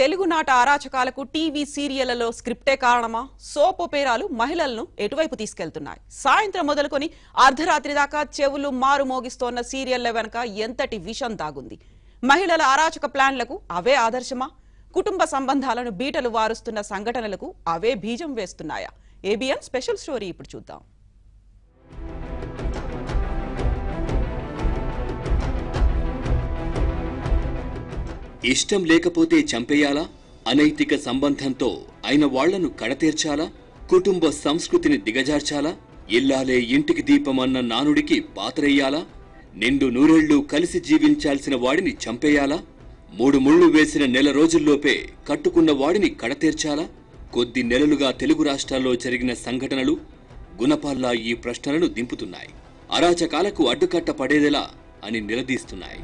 తెలుగునాట అరాచకాలకు టీవీ సీరియళ్లలో స్క్రిప్టే కారణమా సోప్ ఒపేరాలు మహిళలను ఎటువైపు తీసుకెళ్తున్నాయి సాయంత్రం మొదలుకొని అర్ధరాత్రి దాకా చెవులు మారు మోగిస్తోన్న సీరియళ్ల వెనక ఎంతటి విషం దాగుంది మహిళల అరాచక ప్లాన్లకు అవే ఆదర్శమా కుటుంబ సంబంధాలను బీటలు వారుస్తున్న సంఘటనలకు అవే బీజం వేస్తున్నాయా ఏబిఎన్ స్పెషల్ స్టోరీ ఇప్పుడు చూద్దాం ఇష్టం లేకపోతే చంపేయాలా అనైతిక సంబంధంతో అయిన వాళ్లను కడతీర్చాలా కుటుంబ సంస్కృతిని దిగజార్చాలా ఇల్లాలే ఇంటికి దీపమన్న నానుడికి పాతరెయ్యాలా నిండు నూరేళ్లు కలిసి జీవించాల్సిన వాడిని చంపేయాలా మూడు ముళ్ళు వేసిన నెల రోజుల్లోపే కట్టుకున్న వాడిని కడతీర్చాలా కొద్ది నెలలుగా తెలుగు రాష్ట్రాల్లో జరిగిన సంఘటనలు గుణపాల్లా ఈ ప్రశ్నలను దింపుతున్నాయి అరాచకాలకు అడ్డుకట్ట పడేదెలా అని నిలదీస్తున్నాయి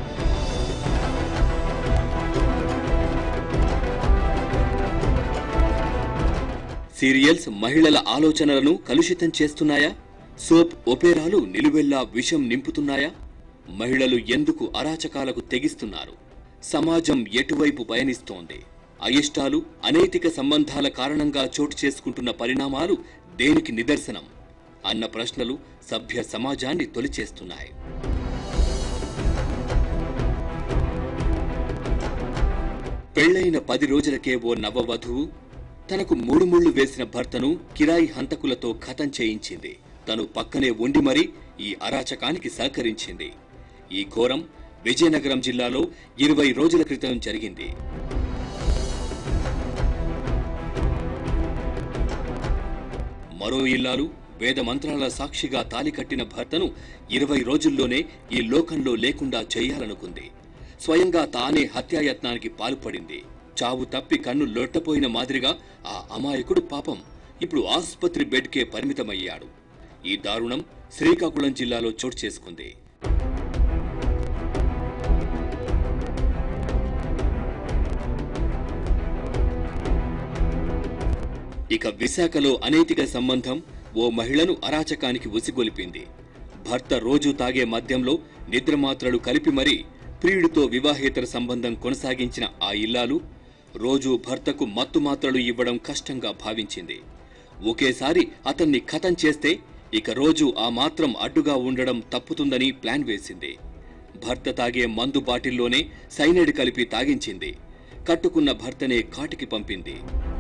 సీరియల్స్ మహిళల ఆలోచనలను కలుషితం చేస్తున్నాయా సోప్ ఒపేరాలు నిలువెల్లా విషం నింపుతున్నాయా మహిళలు ఎందుకు అరాచకాలకు తెగిస్తున్నారు సమాజం ఎటువైపు పయనిస్తోంది అయిష్టాలు అనైతిక సంబంధాల కారణంగా చోటు చేసుకుంటున్న పరిణామాలు దేనికి నిదర్శనం అన్న ప్రశ్నలు సభ్య సమాజాన్ని తొలిచేస్తున్నాయి పెళ్లైన పది రోజులకే ఓ నవవధువు తనకు మూడు ముళ్ళు వేసిన భర్తను కిరాయి హంతకులతో ఖతం చేయించింది తను పక్కనే ఉండి మరీ ఈ అరాచకానికి సహకరించింది ఈ ఘోరం విజయనగరం జిల్లాలో ఇరవై రోజుల క్రితం జరిగింది మరో ఇల్లాలు వేద మంత్రాల సాక్షిగా తాలి కట్టిన భర్తను ఇరవై రోజుల్లోనే ఈ లోకంలో లేకుండా చేయాలనుకుంది స్వయంగా తానే హత్యాయత్నానికి పాల్పడింది చావు తప్పి కన్ను లొట్టపోయిన మాదిరిగా ఆ అమాయకుడు పాపం ఇప్పుడు ఆసుపత్రి బెడ్కే పరిమితమయ్యాడు ఈ దారుణం శ్రీకాకుళం జిల్లాలో చోటు చేసుకుంది ఇక విశాఖలో అనైతిక సంబంధం ఓ మహిళను అరాచకానికి ఉసిగొలిపింది భర్త రోజు తాగే మద్యంలో నిద్రమాత్రలు కలిపి మరీ ప్రియుడితో వివాహేతర సంబంధం కొనసాగించిన ఆ ఇల్లాలు రోజు భర్తకు మత్తు మాత్రలు ఇవ్వడం కష్టంగా భావించింది ఒకేసారి అతన్ని ఖతం చేస్తే ఇక రోజు ఆ మాత్రం అడ్డుగా ఉండడం తప్పుతుందని ప్లాన్ వేసింది భర్త తాగే మందు బాటిల్లోనే సైనైడ్ కలిపి తాగించింది కట్టుకున్న భర్తనే కాటికి పంపింది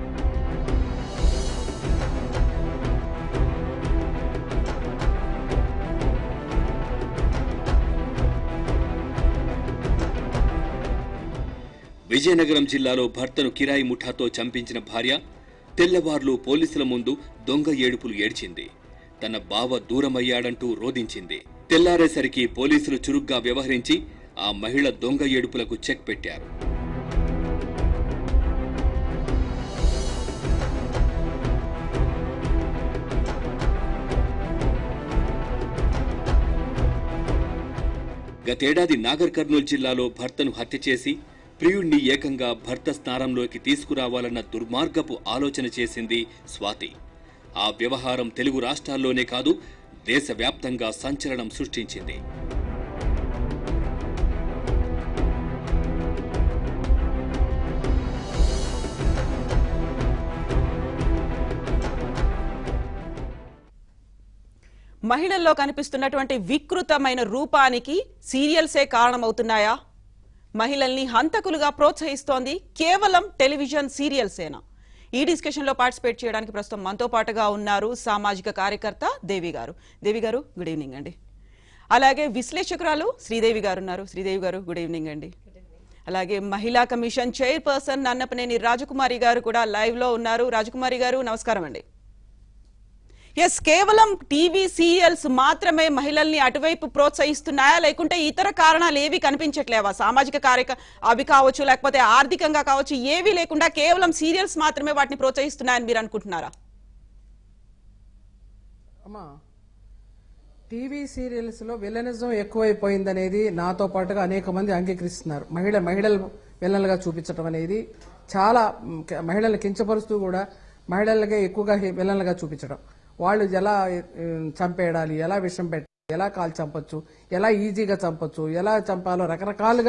విజయనగరం జిల్లాలో భర్తను కిరాయి ముఠాతో చంపించిన భార్య తెల్లవార్లు పోలీసుల ముందు దొంగ ఏడుపులు ఏడ్చింది తన బావ దూరమయ్యాడంటూ రోదించింది తెల్లారేసరికి పోలీసులు చురుగ్గా వ్యవహరించి ఆ మహిళ దొంగ ఏడుపులకు చెక్ పెట్టారు గతేడాది నాగర్ కర్నూలు జిల్లాలో భర్తను హత్య చేసి ప్రియుణ్ణి ఏకంగా భర్త స్థానంలోకి తీసుకురావాలన్న దుర్మార్గపు ఆలోచన చేసింది స్వాతి ఆ వ్యవహారం తెలుగు రాష్ట్రాల్లోనే కాదు దేశవ్యాప్తంగా సంచలనం సృష్టించింది మహిళల్లో కనిపిస్తున్నటువంటి వికృతమైన రూపానికి సీరియల్సే కారణమవుతున్నాయా మహిళల్ని హంతకులుగా ప్రోత్సహిస్తోంది కేవలం టెలివిజన్ సీరియల్సేనా ఈ డిస్కషన్ లో పార్టిసిపేట్ చేయడానికి ప్రస్తుతం మనతో పాటుగా ఉన్నారు సామాజిక కార్యకర్త దేవి గారు దేవి గారు గుడ్ ఈవినింగ్ అండి అలాగే విశ్లేషకురాలు శ్రీదేవి గారు ఉన్నారు శ్రీదేవి గారు గుడ్ ఈవినింగ్ అండి అలాగే మహిళా కమిషన్ చైర్పర్సన్ నన్నపనేని రాజకుమారి గారు కూడా లైవ్ లో ఉన్నారు రాజకుమారి గారు నమస్కారం అండి ఎస్ కేవలం టీవీ సీరియల్స్ మాత్రమే మహిళల్ని అటువైపు ప్రోత్సహిస్తున్నాయా లేకుంటే ఇతర కారణాలు ఏవి కనిపించట్లేవా సామాజిక కార్యక అవి కావచ్చు లేకపోతే ఆర్థికంగా కావచ్చు ఏవి లేకుండా కేవలం సీరియల్స్ మాత్రమే వాటిని ప్రోత్సహిస్తున్నాయని మీరు అనుకుంటున్నారా అమ్మా టీవీ సీరియల్స్లో విలనిజం ఎక్కువైపోయిందనేది నాతో పాటుగా అనేక మంది అంగీకరిస్తున్నారు మహిళ మహిళలు విలన్లుగా చూపించడం అనేది చాలా మ్, క- మహిళలను కించపరుస్తూ కూడా మహిళలకే ఎక్కువగా హి- విలన్లుగా చూపించడం వాళ్ళు ఎలా ఉమ్, చంపేయాలి ఎలా విషం పెట్టాలి ఎలా కాల్ చంపొచ్చు ఎలా ఈజీగా చంపొచ్చు ఎలా చంపాలో రకరకాలుగా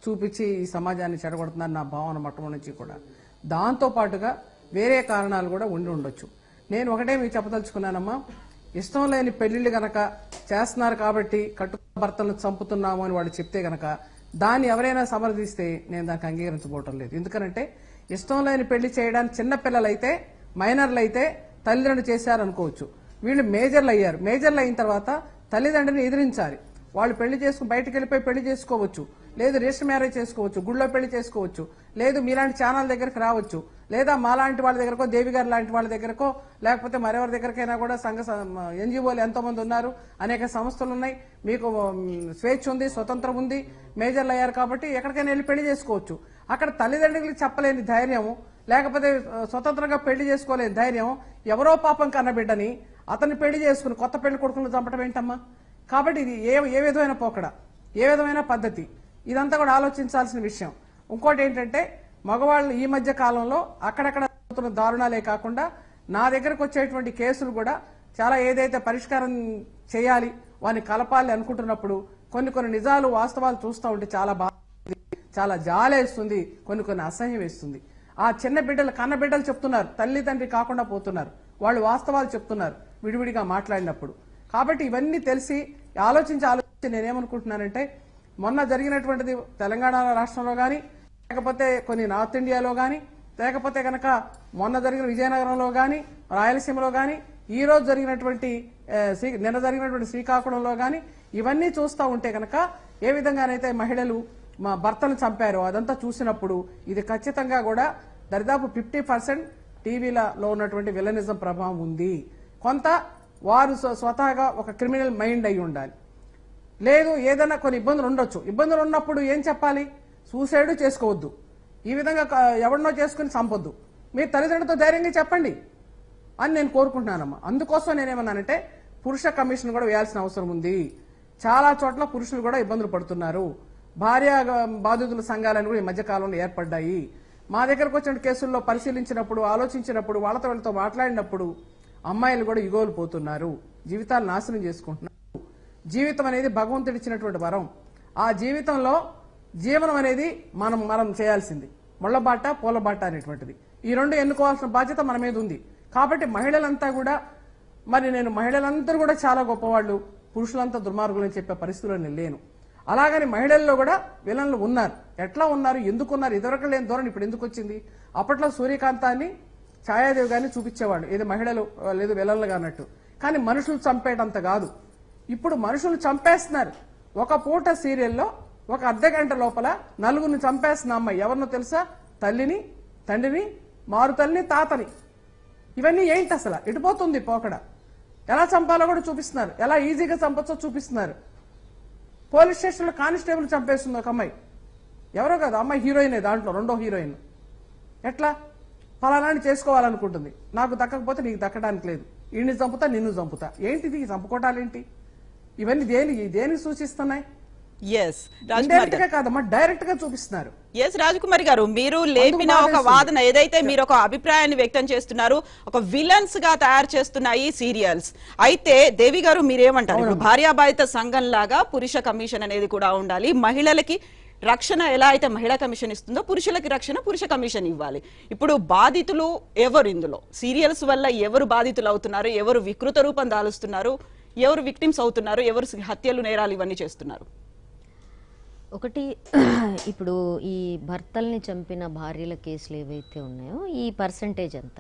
చూపించి ఈ సమాజాన్ని చెడగొడుతున్నారు నా భావన మొట్టమొదటి నుంచి కూడా దాంతో పాటుగా వేరే కారణాలు కూడా ఉండి ఉండొచ్చు నేను ఒకటే మీకు చెప్పదలుచుకున్నానమ్మా ఇష్టం లేని పెళ్లిళ్ళు గనక చేస్తున్నారు కాబట్టి కట్టు భర్తలను చంపుతున్నాము అని వాళ్ళు చెప్తే గనక దాన్ని ఎవరైనా సమర్థిస్తే నేను దానికి అంగీకరించబోవటం లేదు ఎందుకనంటే ఇష్టం లేని పెళ్లి చేయడానికి చిన్న పిల్లలైతే మైనర్లు అయితే తల్లిదండ్రులు చేశారనుకోవచ్చు వీళ్ళు మేజర్లు అయ్యారు మేజర్లు అయిన తర్వాత తల్లిదండ్రుని ఎదిరించాలి వాళ్ళు పెళ్లి చేసుకుని బయటకు వెళ్ళిపోయి పెళ్లి చేసుకోవచ్చు లేదు రిజిస్టర్ మ్యారేజ్ చేసుకోవచ్చు గుళ్ళో పెళ్లి చేసుకోవచ్చు లేదు మీలాంటి ఛానల్ దగ్గరికి రావచ్చు లేదా మాలాంటి వాళ్ళ దగ్గరకో దేవి గారు లాంటి వాళ్ళ దగ్గరకో లేకపోతే మరెవరి దగ్గరకైనా కూడా సంఘ ఎన్జిఓలు ఎంతో మంది ఉన్నారు అనేక సంస్థలు ఉన్నాయి మీకు ఉమ్, స్వేచ్ఛ ఉంది స్వతంత్రం ఉంది మేజర్లు అయ్యారు కాబట్టి ఎక్కడికైనా వెళ్ళి పెళ్లి చేసుకోవచ్చు అక్కడ తల్లిదండ్రులకు చెప్పలేని ధైర్యం లేకపోతే ఆ, స్వతంత్రంగా పెళ్లి చేసుకోలేని ధైర్యం ఎవరో పాపం కన్న బిడ్డని అతన్ని పెళ్లి చేసుకుని కొత్త పెళ్లి కొడుకులను చంపడం ఏంటమ్మా కాబట్టి ఇది ఏ ఏ విధమైన పోకడ ఏ విధమైన పద్ధతి ఇదంతా కూడా ఆలోచించాల్సిన విషయం ఇంకోటి ఏంటంటే మగవాళ్ళు ఈ మధ్య కాలంలో అక్కడక్కడ జరుగుతున్న దారుణాలే కాకుండా నా దగ్గరకు వచ్చేటువంటి కేసులు కూడా చాలా ఏదైతే పరిష్కారం చేయాలి వారిని కలపాలి అనుకుంటున్నప్పుడు కొన్ని కొన్ని నిజాలు వాస్తవాలు చూస్తూ ఉంటే చాలా బాగా చాలా జాలేస్తుంది కొన్ని కొన్ని అసహ్యం వేస్తుంది ఆ చిన్న బిడ్డలు కన్న బిడ్డలు చెప్తున్నారు తల్లి తండ్రి కాకుండా పోతున్నారు వాళ్ళు వాస్తవాలు చెప్తున్నారు విడివిడిగా మాట్లాడినప్పుడు కాబట్టి ఇవన్నీ తెలిసి ఆలోచించి ఆలోచించి నేనేమనుకుంటున్నానంటే మొన్న జరిగినటువంటిది తెలంగాణ రాష్ట్రంలో కానీ లేకపోతే కొన్ని నార్త్ ఇండియాలో కానీ లేకపోతే కనుక మొన్న జరిగిన విజయనగరంలో కానీ రాయలసీమలో కానీ ఈ రోజు జరిగినటువంటి ఆ, శ్రీ- నిన్న జరిగినటువంటి శ్రీకాకుళంలో కానీ ఇవన్నీ చూస్తూ ఉంటే కనుక ఏ విధంగానైతే మహిళలు మా భర్తను చంపారో అదంతా చూసినప్పుడు ఇది ఖచ్చితంగా కూడా దరిదాపు ఫిఫ్టీ పర్సెంట్ టీవీలలో ఉన్నటువంటి విలనిజం ప్రభావం ఉంది కొంత వారు స్వ- స్వతహాగా ఒక క్రిమినల్ మైండ్ అయి ఉండాలి లేదు ఏదైనా కొన్ని ఇబ్బందులు ఉండొచ్చు ఇబ్బందులు ఉన్నప్పుడు ఏం చెప్పాలి సూసైడ్ చేసుకోవద్దు ఈ విధంగా క- ఎవరినో చేసుకుని చంపొద్దు మీరు తల్లిదండ్రులతో ధైర్యంగా చెప్పండి అని నేను కోరుకుంటున్నానమ్మా అందుకోసం నేనేమన్నానంటే పురుష కమిషన్ కూడా వేయాల్సిన అవసరం ఉంది చాలా చోట్ల పురుషులు కూడా ఇబ్బందులు పడుతున్నారు భార్య బాధితుల సంఘాలను కూడా ఈ మధ్య కాలంలో ఏర్పడ్డాయి మా దగ్గరకు వచ్చిన కేసుల్లో పరిశీలించినప్పుడు ఆలోచించినప్పుడు వాళ్ళతో వాళ్ళతో మాట్లాడినప్పుడు అమ్మాయిలు కూడా ఇగోలు పోతున్నారు జీవితాలు నాశనం చేసుకుంటున్నారు జీవితం అనేది భగవంతుడు ఇచ్చినటువంటి వరం ఆ జీవితంలో జీవనం అనేది మనం మనం చేయాల్సింది ముళ్ళబాట పూలబాట అనేటువంటిది ఈ రెండు ఎన్నుకోవాల్సిన బాధ్యత మన మీద ఉంది కాబట్టి మహిళలంతా కూడా మరి నేను మహిళలందరూ కూడా చాలా గొప్పవాళ్ళు పురుషులంతా దుర్మార్గులు అని చెప్పే పరిస్థితిలో నేను లేను అలాగని మహిళల్లో కూడా విలన్లు ఉన్నారు ఎట్లా ఉన్నారు ఎందుకు ఉన్నారు ఇదివరకు లేని ధోరణి ఇప్పుడు ఎందుకు వచ్చింది అప్పట్లో సూర్యకాంతాన్ని ఛాయాదేవి గారిని చూపించేవాళ్ళు ఏది మహిళలు ఆ, లేదు విలన్లుగా అన్నట్టు కానీ మనుషులు చంపేటంత కాదు ఇప్పుడు మనుషులు చంపేస్తున్నారు ఒక పూట సీరియల్లో ఒక అర్ధ గంట లోపల నలుగురిని చంపేస్తున్న అమ్మాయి ఎవరినో తెలుసా తల్లిని తండ్రిని మారుతల్ని తాతని ఇవన్నీ ఏంటి అసలు ఎటుపోతుంది పోకడ ఎలా చంపాలో కూడా చూపిస్తున్నారు ఎలా ఈజీగా చంపొచ్చో చూపిస్తున్నారు పోలీస్ స్టేషన్లో కానిస్టేబుల్ చంపేస్తుంది ఒక అమ్మాయి ఎవరో కాదు అమ్మాయి హీరోయినే దాంట్లో రెండో హీరోయిన్ ఎట్లా ఫలానాన్ని చేసుకోవాలనుకుంటుంది నాకు దక్కకపోతే నీకు దక్కడానికి లేదు ఈయన్ని చంపుతా నిన్ను చంపుతా ఏంటిది ఈ చంపుకోవటాలేంటి ఇవన్నీ దేని దేనికి సూచిస్తున్నాయి ఎస్ రాజ్కుమార్ ఇండైరెక్ట్ గారు గా కాదమ్మా డైరెక్ట్ గా చూపిస్తున్నారు ఎస్ రాజకుమారి గారు మీరు లేపిన ఒక బాధేస్తుంది. వాదన ఏదైతే మీరు ఒక అభిప్రాయాన్ని వ్యక్తం చేస్తున్నారు ఒక విలన్స్ గా తయారు చేస్తున్నాయి సీరియల్స్ అయితే దేవి గారు మీరేమంటారు ఇప్పుడు భార్యాబాధిత సంఘం లాగా పురుష కమిషన్ అనేది కూడా ఉండాలి మహిళలకి రక్షణ ఎలా అయితే మహిళా కమిషన్ ఇస్తుందో పురుషులకి రక్షణ పురుష కమిషన్ ఇవ్వాలి ఇప్పుడు బాధితులు ఎవరు ఇందులో సీరియల్స్ వల్ల ఎవరు బాధితులు అవుతున్నారు ఎవరు వికృత రూపం దాలుస్తున్నారు ఎవరు విక్టిమ్స్ అవుతున్నారు ఎవరు హత్యలు నేరాలు ఇవన్నీ చేస్తున్నారు ఒకటి ఇప్పుడు ఈ భర్తల్ని చంపిన భార్యల కేసులు ఏవైతే ఉన్నాయో ఈ పర్సంటేజ్ ఎంత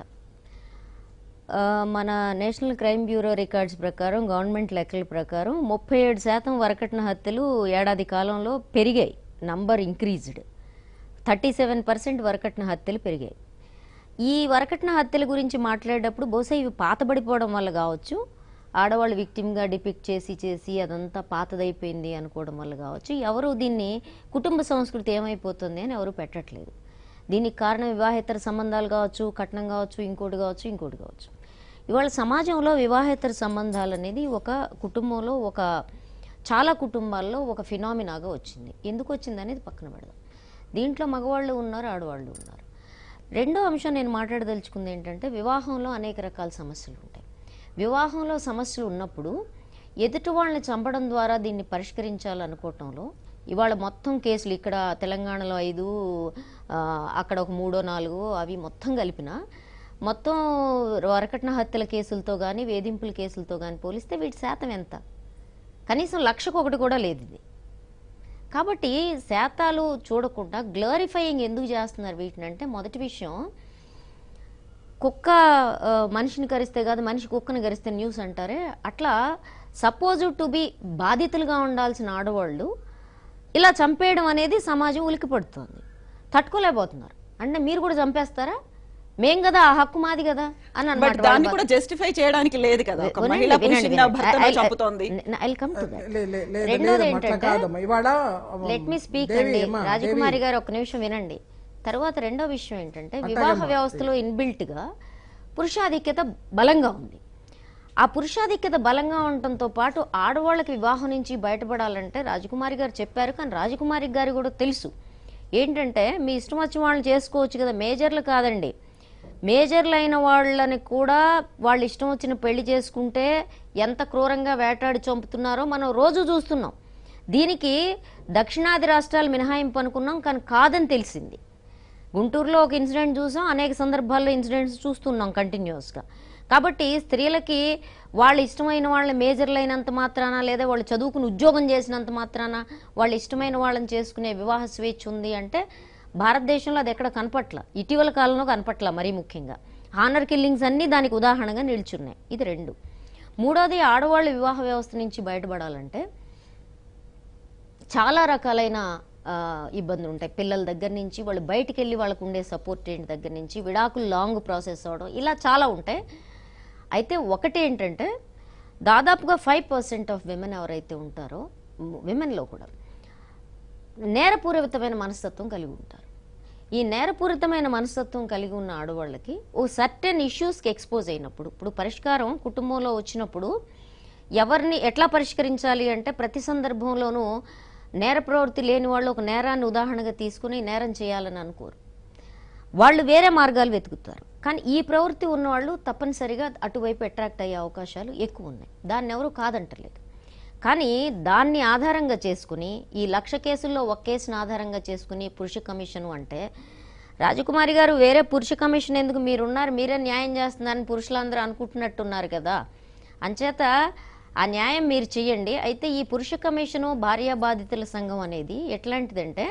ఆ, మన నేషనల్ క్రైమ్ బ్యూరో రికార్డ్స్ ప్రకారం గవర్నమెంట్ లెక్కల ప్రకారం ముప్పై ఏడు శాతం వరకట్న హత్యలు ఏడాది కాలంలో పెరిగాయి number increased thirty seven percent వరకట్న హత్యలు పెరిగాయి ఈ వరకట్న హత్యల గురించి మాట్లాడేటప్పుడు బహుశా ఇవి పాతబడిపోవడం వల్ల కావచ్చు ఆడవాళ్ళు విక్టిమ్గా డిపిక్ట్ చేసి చేసి అదంతా పాతదైపోయింది అనుకోవడం వల్ల కావచ్చు ఎవరు దీన్ని కుటుంబ సంస్కృతి ఏమైపోతుంది అని ఎవరు పెట్టట్లేదు దీనికి కారణం వివాహేతర సంబంధాలు కావచ్చు కట్నం కావచ్చు ఇంకోటి కావచ్చు ఇంకోటి కావచ్చు ఇవాళ సమాజంలో వివాహేతర సంబంధాలు అనేది ఒక కుటుంబంలో ఒక చాలా కుటుంబాల్లో ఒక ఫినామినాగా వచ్చింది ఎందుకు వచ్చింది అనేది పక్కన పెడదాం దీంట్లో మగవాళ్ళు ఉన్నారు ఆడవాళ్ళు ఉన్నారు రెండో అంశం నేను మాట్లాడదలుచుకుంది ఏంటంటే వివాహంలో అనేక రకాల సమస్యలు ఉంటాయి వివాహంలో సమస్యలు ఉన్నప్పుడు ఎదుటి వాళ్ళని చంపడం ద్వారా దీన్ని పరిష్కరించాలనుకోవటంలో ఇవాళ మొత్తం కేసులు ఇక్కడ తెలంగాణలో ఐదు ఆ, అక్కడ ఒక మూడో నాలుగు అవి మొత్తం కలిపిన మొత్తం వరకట్న హత్యల కేసులతో కానీ వేధింపుల కేసులతో కానీ పోలిస్తే వీటి శాతం ఎంత కనీసం లక్షకు ఒకటి కూడా లేదు ఇది కాబట్టి శాతాలు చూడకుండా గ్లోరిఫైయింగ్ ఎందుకు చేస్తున్నారు వీటిని అంటే మొదటి విషయం కుక్క ఆ, మనిషిని కరిస్తే కాదు మనిషి కుక్కని కరిస్తే న్యూస్ అంటారే అట్లా సపోజ్ టు బి బాధితులుగా ఉండాల్సిన ఆడవాళ్ళు ఇలా చంపేయడం అనేది సమాజం ఉలికి పడుతోంది తట్టుకోలేకపోతున్నారు అంటే మీరు కూడా చంపేస్తారా మేం కదా ఆ హక్కు మాది కదా అని బట్ అన్నమాట దాన్ని కూడా జస్టిఫై చేయడానికి లేదు కదా ఒక వినండి, మహిళ వినండి, పురుషుని వినండి. భర్తను I- I- చంపుతోంది I- I'll come to that. లే- లే- లేదు, రెండోది లేదు, అట్లా ఏంటంటే కాదమ్మా ఇవాళ లెట్ మీ స్పీక్ దేవి, అండి అమ్మా, రాజకుమారి దేవి. గారు ఒక నిమిషం వినండి తర్వాత రెండో విషయం ఏంటంటే వివాహ వ్యవస్థలో ఇన్బిల్ట్ గా పురుషాధిక్యత బలంగా ఉంది ఆ పురుషాధిక్యత బలంగా ఉండటంతో పాటు ఆడవాళ్ళకి వివాహం నుంచి బయటపడాలంటే రాజకుమారి గారు చెప్పారు కానీ రాజకుమారి గారు కూడా తెలుసు ఏంటంటే మీ ఇష్టం వచ్చిన వాళ్ళని చేసుకోవచ్చు కదా మేజర్లు కాదండి మేజర్లు అయిన వాళ్ళని కూడా వాళ్ళు ఇష్టం వచ్చిన పెళ్లి చేసుకుంటే ఎంత క్రూరంగా వేటాడి చంపుతున్నారో మనం రోజు చూస్తున్నాం దీనికి దక్షిణాది రాష్ట్రాలు మినహాయింపు అనుకున్నాం కానీ కాదని తెలిసింది గుంటూరులో ఒక ఇన్సిడెంట్ చూసాం అనేక సందర్భాల్లో ఇన్సిడెంట్స్ చూస్తున్నాం కంటిన్యూస్గా కాబట్టి స్త్రీలకి వాళ్ళు ఇష్టమైన వాళ్ళ మేజర్లు అయినంత మాత్రాన లేదా వాళ్ళు చదువుకుని ఉద్యోగం చేసినంత మాత్రాన వాళ్ళు ఇష్టమైన వాళ్ళని చేసుకునే వివాహ స్వేచ్ఛ ఉంది అంటే భారతదేశంలో అది ఎక్కడ కనపట్ల ఇటీవల కాలంలో కనపట్ల మరీ ముఖ్యంగా హానర్ కిల్లింగ్స్ అన్నీ దానికి ఉదాహరణగా నిల్చున్నాయి ఇది రెండు మూడోది ఆడవాళ్ళు వివాహ వ్యవస్థ నుంచి బయటపడాలంటే చాలా రకాలైన ఆ, ఇబ్బందులు ఉంటాయి పిల్లల దగ్గర నుంచి వాళ్ళు బయటికి వెళ్ళి వాళ్ళకు ఉండే సపోర్ట్ ఏంటి దగ్గర నుంచి విడాకులు లాంగ్ ప్రాసెస్ అవడం ఇలా చాలా ఉంటాయి అయితే ఒకటి ఏంటంటే దాదాపుగా ఫైవ్ పర్సెంట్ ఆఫ్ విమెన్ ఎవరైతే ఉంటారో విమెన్లో కూడా నేరపూరితమైన మనస్తత్వం కలిగి ఉంటారు ఈ నేరపూరితమైన మనస్తత్వం కలిగి ఉన్న ఆడవాళ్ళకి ఓ సర్టెన్ ఇష్యూస్కి ఎక్స్పోజ్ అయినప్పుడు ఇప్పుడు పరిష్కారం కుటుంబంలో వచ్చినప్పుడు ఎవరిని ఎట్లా పరిష్కరించాలి అంటే ప్రతి సందర్భంలోనూ నేర ప్రవృత్తి లేని వాళ్ళు ఒక నేరాన్ని ఉదాహరణగా తీసుకుని నేరం చేయాలని అనుకోరు వాళ్ళు వేరే మార్గాలు వెతుకుతారు కానీ ఈ ప్రవృత్తి ఉన్నవాళ్ళు తప్పనిసరిగా అటువైపు అట్రాక్ట్ అయ్యే అవకాశాలు ఎక్కువ ఉన్నాయి దాన్ని ఎవరు కాదంటలేదు కానీ దాన్ని ఆధారంగా చేసుకుని ఈ లక్ష కేసుల్లో ఒక కేసును ఆధారంగా చేసుకుని పురుష కమిషన్ అంటే రాజకుమారి గారు వేరే పురుష కమిషన్ ఎందుకు మీరున్నారు మీరే న్యాయం చేస్తున్నారని పురుషులందరూ అనుకుంటున్నట్టున్నారు కదా అంచేత ఆ న్యాయం మీరు చెయ్యండి అయితే ఈ పురుష కమిషను భార్యా బాధితుల సంఘం అనేది ఎట్లాంటిదంటే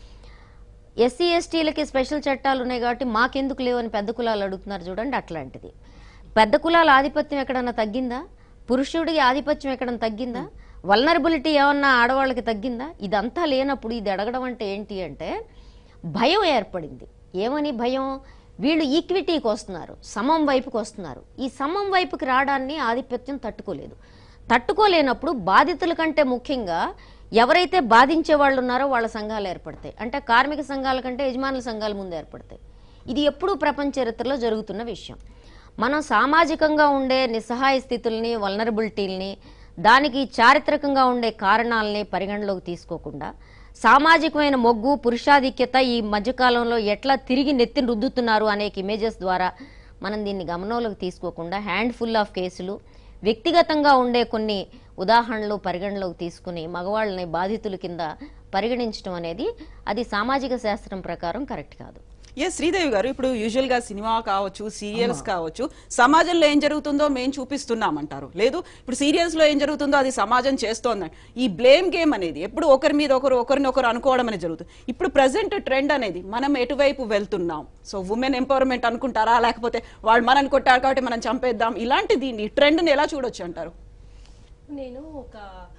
ఎస్సీ ఎస్టీలకి స్పెషల్ చట్టాలు ఉన్నాయి కాబట్టి మాకెందుకు లేవని పెద్ద కులాలు అడుగుతున్నారు చూడండి అట్లాంటిది పెద్ద కులాల ఆధిపత్యం ఎక్కడన్నా తగ్గిందా పురుషుడికి ఆధిపత్యం ఎక్కడన్నా తగ్గిందా వల్నరబిలిటీ ఏమన్నా ఆడవాళ్ళకి తగ్గిందా ఇదంతా లేనప్పుడు ఇది అడగడం అంటే ఏంటి అంటే భయం ఏర్పడింది ఏమని భయం వీళ్ళు ఈక్విటీకి వస్తున్నారు సమం వైపుకి వస్తున్నారు ఈ సమం వైపుకి రావడాన్ని ఆధిపత్యం తట్టుకోలేదు తట్టుకోలేనప్పుడు బాధితుల కంటే ముఖ్యంగా ఎవరైతే బాధించే వాళ్ళు ఉన్నారో వాళ్ళ సంఘాలు ఏర్పడతాయి అంటే కార్మిక సంఘాల కంటే యజమానుల సంఘాలు ముందు ఏర్పడతాయి ఇది ఎప్పుడూ ప్రపంచ చరిత్రలో జరుగుతున్న విషయం మనం సామాజికంగా ఉండే నిస్సహాయ స్థితుల్ని వల్నరబిలిటీల్ని దానికి చారిత్రకంగా ఉండే కారణాలని పరిగణలోకి తీసుకోకుండా సామాజికమైన మొగ్గు పురుషాధిక్యత ఈ మధ్యకాలంలో ఎట్లా తిరిగి నెత్తిని రుద్దుతున్నారు అనేక ఇమేజెస్ ద్వారా మనం దీన్ని గమనంలోకి తీసుకోకుండా హ్యాండ్ ఫుల్ ఆఫ్ కేసులు వ్యక్తిగతంగా ఉండే కొన్ని ఉదాహరణలు పరిగణలోకి తీసుకుని మగవాళ్ళని బాధితుల కింద పరిగణించడం అనేది అది సామాజిక శాస్త్రం ప్రకారం కరెక్ట్ కాదు ఏ శ్రీదేవి గారు ఇప్పుడు యూజువల్ గా సినిమా కావచ్చు సీరియల్స్ కావచ్చు సమాజంలో ఏం జరుగుతుందో మేము చూపిస్తున్నామంటారు లేదు ఇప్పుడు సీరియల్స్ లో ఏం జరుగుతుందో అది సమాజం చేస్తోంది ఈ బ్లేమ్ గేమ్ అనేది ఎప్పుడు ఒకరి మీద ఒకరు ఒకరిని ఒకరు అనుకోవడం అనేది జరుగుతుంది ఇప్పుడు ప్రజెంట్ ట్రెండ్ అనేది మనం ఎటువైపు వెళ్తున్నాం సో ఉమెన్ ఎంపవర్మెంట్ అనుకుంటారా లేకపోతే వాళ్ళు మనని కొట్టారు కాబట్టి మనం చంపేద్దాం ఇలాంటి దీన్ని ట్రెండ్ని ఎలా చూడొచ్చు అంటారు నేను ఒక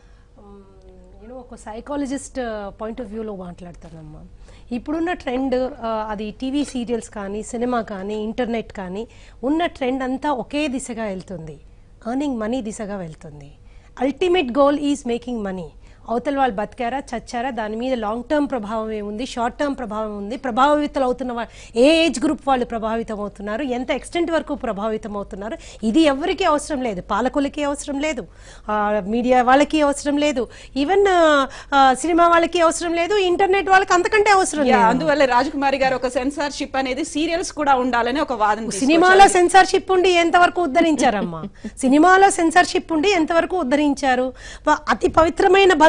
యూనో ఒక సైకాలజిస్ట్ పాయింట్ ఆఫ్ వ్యూలో మాట్లాడతానమ్మా ఇప్పుడున్న ట్రెండ్ అది టీవీ సీరియల్స్ కానీ సినిమా కానీ ఇంటర్నెట్ కానీ ఉన్న ట్రెండ్ అంతా ఒకే దిశగా వెళ్తుంది ఎర్నింగ్ మనీ దిశగా వెళ్తుంది ultimate goal is making money అవతల వాళ్ళు బతికారా చచ్చారా దాని మీద లాంగ్ టర్మ్ ప్రభావం ఏముంది షార్ట్ టర్మ్ ప్రభావం ఉంది ప్రభావితులు అవుతున్న వాళ్ళు ఏ ఏజ్ గ్రూప్ వాళ్ళు ప్రభావితం అవుతున్నారు ఎంత ఎక్స్టెంట్ వరకు ప్రభావితం అవుతున్నారు ఇది ఎవరికీ అవసరం లేదు పాలకులకి అవసరం లేదు ఆ, మీడియా వాళ్ళకి అవసరం లేదు ఈవెన్ సినిమా వాళ్ళకి అవసరం లేదు ఇంటర్నెట్ వాళ్ళకి అంతకంటే అవసరం యా, లేదు అందువల్ల రాజకుమారి గారు ఒక సెన్సార్షిప్ అనేది సీరియల్స్ కూడా ఉండాలని ఒక వాదన తీసుకొచ్చారు. సినిమాలో సెన్సార్షిప్ ఉండి ఎంతవరకు ఉద్ధరించారమ్మా సినిమాలో సెన్సార్షిప్ ఉండి ఎంతవరకు ఉద్ధరించారు ప- అతి పవిత్రమైన బంధం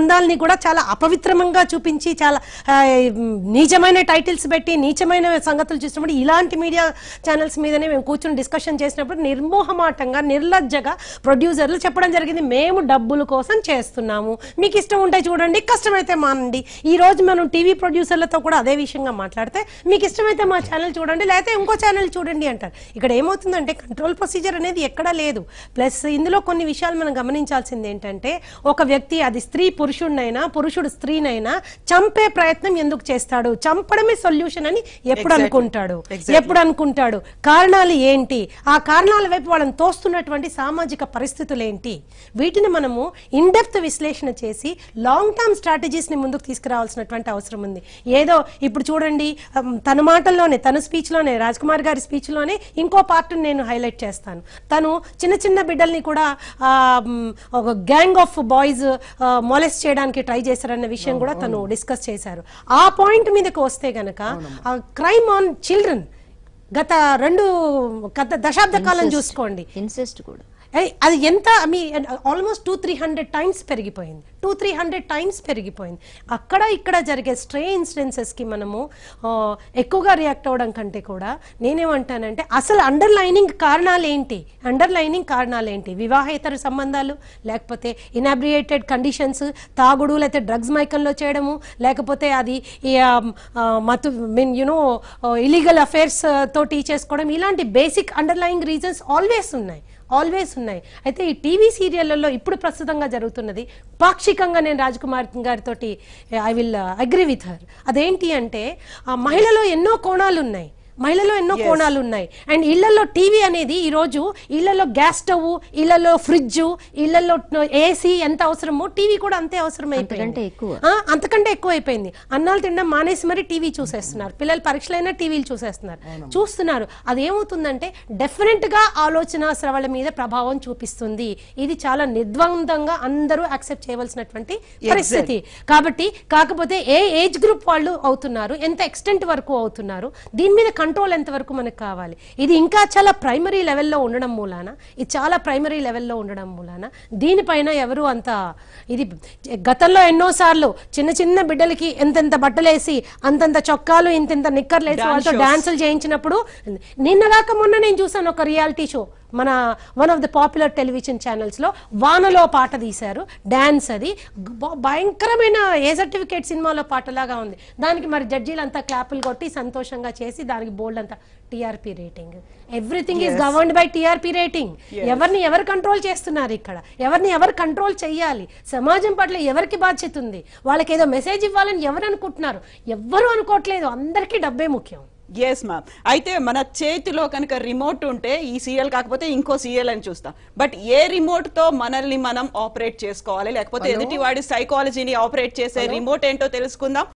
సంబంధాలని కూడా చాలా అపవిత్రంగా చూపించి చాలా ఆ, నీచమైన టైటిల్స్ పెట్టి నీచమైన సంగతులు చూసినప్పుడు ఇలాంటి మీడియా ఛానల్స్ మీదనే మేము కూర్చొని డిస్కషన్ చేసినప్పుడు నిర్మోహమాటంగా నిర్లజ్జగా ప్రొడ్యూసర్లు చెప్పడం జరిగింది మేము డబ్బుల కోసం చేస్తున్నాము మీకు ఇష్టం ఉంటే చూడండి కష్టమైతే మానండి ఈ రోజు మనం టీవీ ప్రొడ్యూసర్లతో కూడా అదే విషయంగా మాట్లాడితే మీకు ఇష్టమైతే మా ఛానల్ చూడండి లేకపోతే ఇంకో ఛానల్ చూడండి అంటారు ఇక్కడ ఏమవుతుందంటే కంట్రోల్ ప్రొసీజర్ అనేది ఎక్కడా లేదు ప్లస్ ఇందులో కొన్ని విషయాలు మనం గమనించాల్సింది ఏంటంటే ఒక వ్యక్తి అది స్త్రీ పురుషుడినైనా పురుషుడు స్త్రీనైనా చంపే ప్రయత్నం ఎందుకు చేస్తాడు చంపడమే సొల్యూషన్ అని ఎప్పుడు Exactly. అనుకుంటాడు Exactly. ఎప్పుడు అనుకుంటాడు కారణాలు ఏంటి ఆ కారణాల వైపు వాళ్ళని తోస్తున్నటువంటి సామాజిక పరిస్థితులు ఏంటి వీటిని మనము ఇన్డెప్త్ విశ్లేషణ చేసి లాంగ్ టర్మ్ స్ట్రాటజీస్ ని ముందుకు తీసుకురావాల్సినటువంటి అవసరం ఉంది ఏదో ఇప్పుడు చూడండి అమ్, తన మాటల్లోనే తన స్పీచ్ లోనే రాజ్ కుమార్ గారి స్పీచ్ లోనే ఇంకో పార్ట్ నేను హైలైట్ చేస్తాను తను చిన్న చిన్న బిడ్డల్ని కూడా ఆ, మ్, ఒక గ్యాంగ్ ఆఫ్ బాయ్స్ మొలెస్ చేయడానికి ట్రై చేశారన్న విషయం కూడా తను డిస్కస్ చేశారు ఆ పాయింట్ మీదకి వస్తే గనక క్రైమ్ ఆన్ చిల్డ్రన్ గత రెండు గత దశాబ్ద కాలం చూసుకోండి ఇన్సెస్ట్ కూడా ఏయ్, అది ఎంత మీ almost two three hundred times పెరిగిపోయింది టూ త్రీ హండ్రెడ్ టైమ్స్ పెరిగిపోయింది అక్కడ ఇక్కడ జరిగే స్ట్రే ఇన్సిడెన్సెస్కి మనము ఆ, ఎక్కువగా రియాక్ట్ అవ్వడం కంటే కూడా నేనేమంటానంటే అసలు అండర్ లైనింగ్ కారణాలు ఏంటి అండర్ లైనింగ్ కారణాలు ఏంటి వివాహేతర సంబంధాలు లేకపోతే ఇనాబ్రియేటెడ్ కండిషన్స్ తాగుడు లేకపోతే డ్రగ్స్ మైకంలో చేయడము లేకపోతే అది ఈ, ఆ, ఆ, మతు మీన్ యునో ఇలీగల్ అఫేర్స్ తోటి చేసుకోవడం ఇలాంటి basic underlying reasons always ఉన్నాయి ఆల్వేస్ ఉన్నాయి అయితే ఈ టీవీ సీరియళ్లలో ఇప్పుడు ప్రస్తుతంగా జరుగుతున్నది పాక్షికంగా నేను రాజ్కుమార్ గారితో I will agree with her అదేంటి అంటే ఆ మహిళలో ఎన్నో కోణాలు ఉన్నాయి మహిళలో ఎన్నో కోణాలు ఉన్నాయి అండ్ ఇళ్లలో టీవీ అనేది ఈ రోజు ఇళ్లలో గ్యాస్ స్టవ్ ఇళ్లలో ఫ్రిడ్జ్ ఇళ్లలో ఏసీ ఎంత అవసరమో టీవీ కూడా అంతే అవసరం అంతకంటే అయిపోయింది ఎక్కువ. ఆ, అంతకంటే ఎక్కువ అయిపోయింది అన్నాలు తినడం మానేసి మరి టీవీ చూసేస్తున్నారు పిల్లలు పరీక్షలైనా టీవీలు చూసేస్తున్నారు చూస్తున్నారు అది ఏమవుతుందంటే డెఫినెట్ గా ఆలోచన శ్రవణ మీద ప్రభావం చూపిస్తుంది ఇది చాలా నిర్ద్వందంగా అందరూ యాక్సెప్ట్ చేయవలసినటువంటి పరిస్థితి కాబట్టి కాకపోతే ఏ ఏజ్ గ్రూప్ వాళ్ళు అవుతున్నారు ఎంత ఎక్స్టెంట్ వరకు అవుతున్నారు దీని మీద కంట్రోల్ ఎంత వరకు మనకు కావాలి ఇది ఇంకా చాలా ప్రైమరీ లెవెల్లో ఉండడం మూలాన ఇది చాలా ప్రైమరీ లెవెల్లో ఉండడం మూలాన దీనిపైన ఎవరు అంత ఇది గతంలో ఎన్నోసార్లు చిన్న చిన్న బిడ్డలకి ఎంతెంత బట్టలేసి అంతంత చొక్కాలు ఇంతింత నిక్కర్లు వేసి Dance వాళ్ళతో shows. డాన్సులు చేయించినప్పుడు నిన్నదాకా మొన్న నేను చూసాను ఒక రియాలిటీ షో మన one of the popular television channels లో వానలో పాట తీశారు డాన్స్ అది బ- భయంకరమైన ఏ సర్టిఫికేట్ సినిమాలో పాటలాగా ఉంది దానికి మరి జడ్జీలు అంతా క్లాపులు కొట్టి సంతోషంగా చేసి దానికి బోల్డ్ అంతా TRP rating everything is governed by TRP rating ఎవరిని ఎవరు కంట్రోల్ చేస్తున్నారు ఇక్కడ ఎవరిని ఎవరు కంట్రోల్ చేయాలి సమాజం పట్ల ఎవరికి బాధ్యత ఉంది వాళ్ళకి ఏదో మెసేజ్ ఇవ్వాలని ఎవరు అనుకుంటున్నారు ఎవ్వరు అనుకోవట్లేదు అందరికీ డబ్బే ముఖ్యం ఎస్ మ్యామ్ అయితే మన చేతిలో కనుక రిమోట్ ఉంటే ఈ సీరియల్ కాకపోతే ఇంకో సీరియల్ అని చూస్తాం బట్ ఏ రిమోట్ తో మనల్ని మనం ఆపరేట్ చేసుకోవాలి లేకపోతే ఎదుటి వాడి సైకాలజీని ఆపరేట్ చేసే రిమోట్ ఏంటో తెలుసుకుందాం